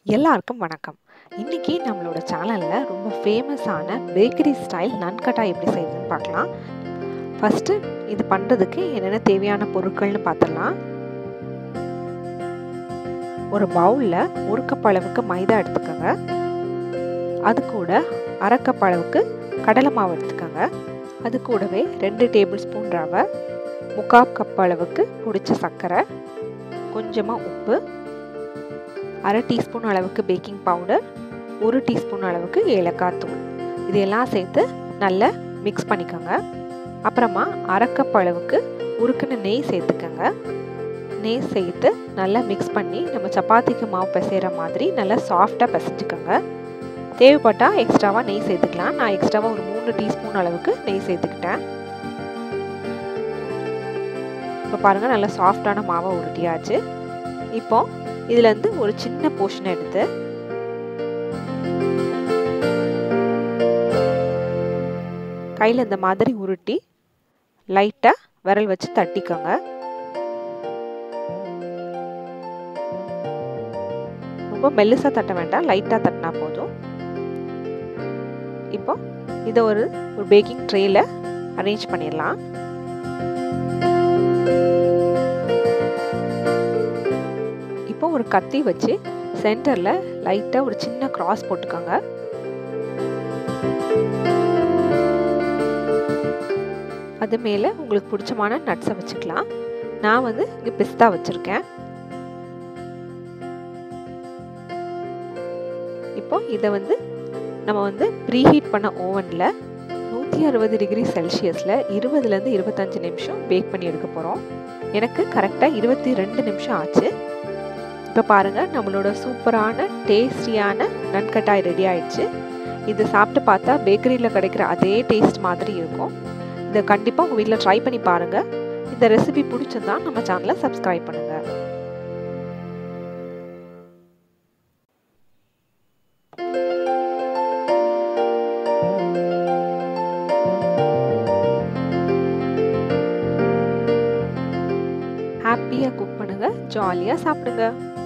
எல்லாருக்கும் வணக்கம் இன்னைக்கு நம்மளோட சேனலில் ரொம்ப ஃபேமஸான பேக்கரி ஸ்டைல் நன்கட்டா எப்படி செய்யுதுன்னு பார்க்கலாம் ஃபஸ்ட்டு இது பண்ணுறதுக்கு என்னென்ன தேவையான பொருட்கள்னு பார்த்துடலாம் ஒரு பவுலில் ஒரு கப் அளவுக்கு மைதா எடுத்துக்கோங்க அது கூட அரை கப் அளவுக்கு கடலை மாவு எடுத்துக்கோங்க அது கூடவே ரெண்டு டேபிள் ஸ்பூன் ரவை முக்கால் கப் அளவுக்கு பிடிச்ச சர்க்கரை கொஞ்சமாக உப்பு அரை டீஸ்பூன் அளவுக்கு பேக்கிங் பவுடர் ஒரு டீஸ்பூன் அளவுக்கு ஏலக்காய் தூள் இதையெல்லாம் சேர்த்து நல்லா மிக்ஸ் பண்ணிக்கோங்க அப்புறமா அரை கப் அளவுக்கு உருக்குன நெய் சேர்த்துக்கோங்க நெய் சேர்த்து நல்லா மிக்ஸ் பண்ணி நம்ம சப்பாத்திக்கு மாவு பிசைகிற மாதிரி நல்லா சாஃப்டாக பிசைஞ்சுக்கோங்க தேவைப்பட்டால் எக்ஸ்ட்ராவாக நெய் சேர்த்துக்கலாம் நான் எக்ஸ்ட்ராவாக ஒரு மூணு டீஸ்பூன் அளவுக்கு நெய் சேர்த்துக்கிட்டேன் இப்போ பாருங்கள் நல்லா சாஃப்டான மாவை உருட்டியாச்சு இப்போ இதுலேருந்து ஒரு சின்ன போர்ஷன் எடுத்து கையில் இந்த மாதிரி உருட்டி லைட்டாக விரல் வச்சு தட்டிக்கோங்க ரொம்ப மெல்லுசாக தட்ட வேண்டாம் லைட்டாக தட்டினா போதும் இப்போ இதை ஒரு ஒரு பேக்கிங் ட்ரேயில் அரேஞ்ச் பண்ணிடலாம் இப்போ ஒரு கத்தி வச்சு சென்டரில் லைட்டாக ஒரு சின்ன கிராஸ் போட்டுக்கோங்க அது மேலே உங்களுக்கு பிடிச்சமான நட்ஸை வச்சுக்கலாம் நான் வந்து இங்கே பிஸ்தா வச்சுருக்கேன் இப்போ இதை வந்து நம்ம வந்து ப்ரீஹீட் பண்ண ஓவனில் நூற்றி அறுபது டிகிரி செல்சியஸில் இருபதுலேருந்து இருபத்தஞ்சு நிமிஷம் பேக் பண்ணி எடுக்க போகிறோம் எனக்கு கரெக்டாக இருபத்தி ரெண்டு நிமிஷம் ஆச்சு இப்போ பாருங்கள் நம்மளோட சூப்பரான டேஸ்டியான நன்கட்டாய் ரெடி ஆயிடுச்சு இது சாப்பிட்டு பார்த்தா பேக்கரியில் கிடைக்கிற அதே டேஸ்ட் மாதிரி இருக்கும் இதை கண்டிப்பாக உங்கள் வீட்டில் ட்ரை பண்ணி பாருங்கள் இந்த ரெசிபி பிடிச்சிருந்தா நம்ம சேனலை சப்ஸ்கிரைப் பண்ணுங்கள் ஹாப்பியாக குக் பண்ணுங்கள் ஜாலியாக சாப்பிடுங்க